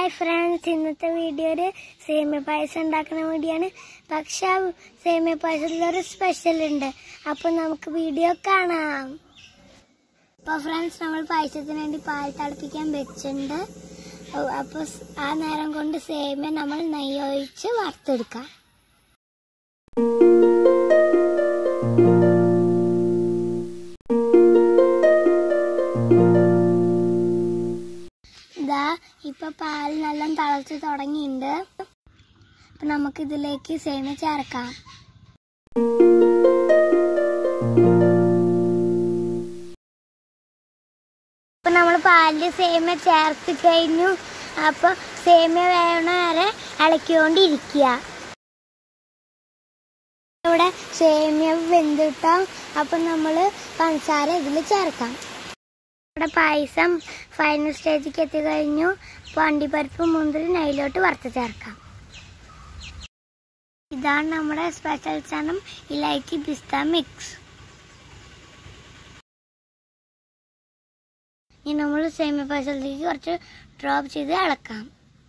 hi friends ഇന്നത്തെ വീഡിയോയിൽ സേമിയ പായസം ഉണ്ടാക്കുന്ന വീഡിയോ ആണ് പക്ഷെ ആ സേമിയ പായസത്തിൽ ഒരു സ്പെഷ്യൽ ഉണ്ട് അപ്പോൾ നമുക്ക് വീഡിയോ കാണാം അപ്പോൾ ഫ്രണ്ട്സ് നമ്മൾ പായസത്തിന് വേണ്ടി പാൽ തിളപ്പിക്കാൻ വെച്ചിട്ടുണ്ട് അപ്പോൾ ആ നേരം കൊണ്ട് സേമിയ നമ്മൾ നെയ്യൊഴിച്ച് വറുത്തെടുക്കാം ഇതാ ഇപ്പൊ പാൽ നല്ല തിളച്ച് തുടങ്ങിയിട്ടുണ്ട് അപ്പൊ നമുക്ക് ഇതിലേക്ക് സേമിയ ചേർക്കാം ഇപ്പൊ നമ്മൾ പാലിൽ സേമിയ ചേർത്ത് കഴിഞ്ഞു അപ്പൊ സേമിയ വേണ വരെ ഇളക്കിക്കൊണ്ടിരിക്കുക ഇവിടെ സേമിയ വെന്തിട്ടാം അപ്പൊ നമ്മള് പഞ്ചസാര ഇതിൽ ചേർക്കാം ഇവിടെ പായസം ഫൈനൽ സ്റ്റേജിലേക്ക് എത്തിക്കഴിഞ്ഞു വണ്ടിപ്പരിപ്പ് മുന്തിരി നെയ്യിലോട്ട് വറുത്ത് ചേർക്കാം ഇതാണ് നമ്മുടെ സ്പെഷ്യൽ സാധനം ഇലൈച്ചി പിസ്ത മിക്സ് ഇനി നമ്മൾ സേമിയ പായസത്തിലേക്ക് കുറച്ച് ഡ്രോപ്പ് ചെയ്ത് ഇളക്കാം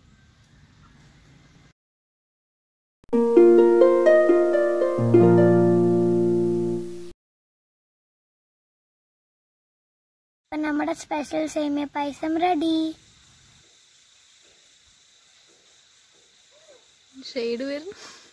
അപ്പൊ നമ്മുടെ special semiya payasam ready shade വരുന്നു